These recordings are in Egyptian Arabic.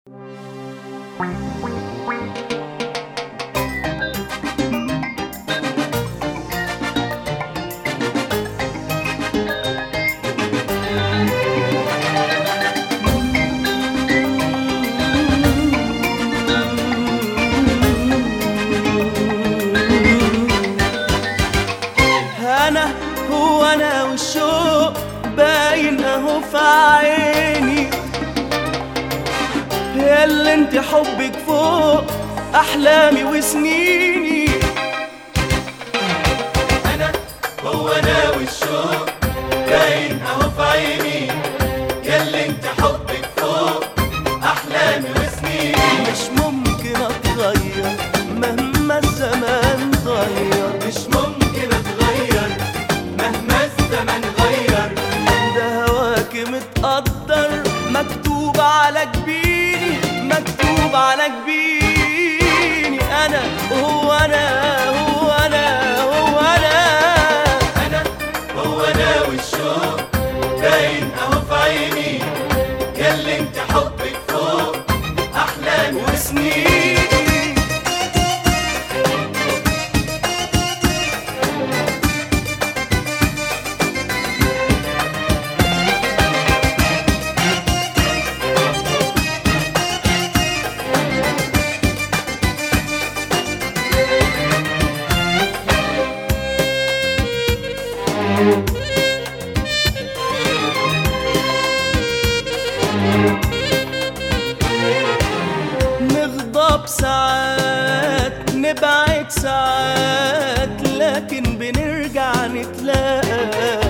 انا هو انا والشوق باين اهو في عيني يا اللي انت حبك فوق احلامي وسنيني انا هو انا والشوق باين اهو في عيني ياللي انت حبك فوق احلامي وسنيني مش ممكن اتغير مهما الزمان غير مش ممكن اتغير مهما الزمن غير ده هواك متقدر مكتوب على جبيني مكتوب على جبيني انا هو انا هو انا هو انا انا هو انا والشوق باين اهو في عيني ياللي انت حبك فوق احلامي وسنيني نغضب ساعات نبعد ساعات لكن بنرجع نتلاقى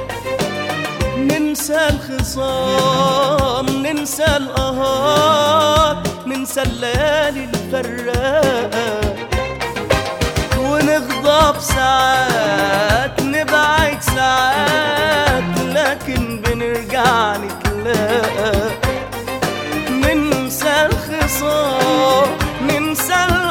ننسى الخصام ننسى القهات ننسى الليالي الفراقة ونغضب ساعات نبعد ساعات لكن بنرجع نتلاقى ننسى الخصام ننسى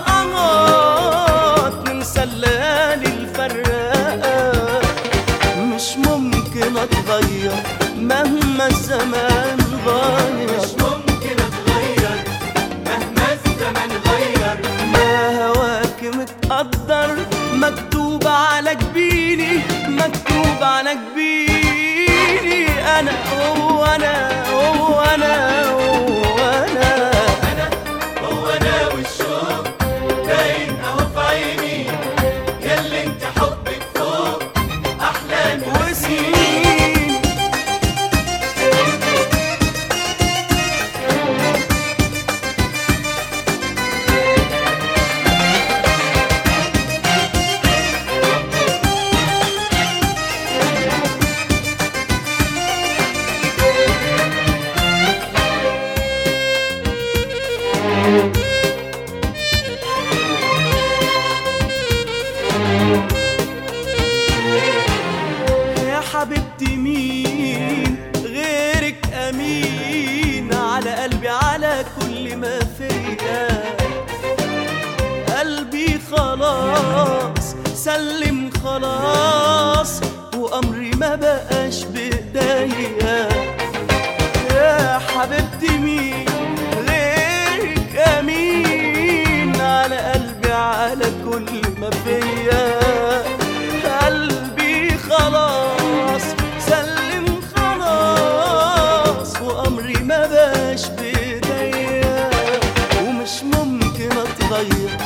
القمر ننسى الليالي الفراقة مش ممكن اتغير مهما الزمان غير مش ممكن اتغير مهما الزمن غير ما هواك متقدر مكتوب على جبيني مكتوب على جبيني انا هو انا هو انا هو انا انا هو انا والشوق باين اهو في عيني ياللي انت حبك فوق احلامي وسنين يا حبيبتي مين غيرك امين على قلبي على كل ما فيا قلبي خلاص سلم خلاص وامري ما بقاش بايديا يا حبيبتي مين غيرك امين على قلبي على كل ما فيا قلبي خلاص سلم خلاص وامري ما باش بايديا ومش ممكن اتغير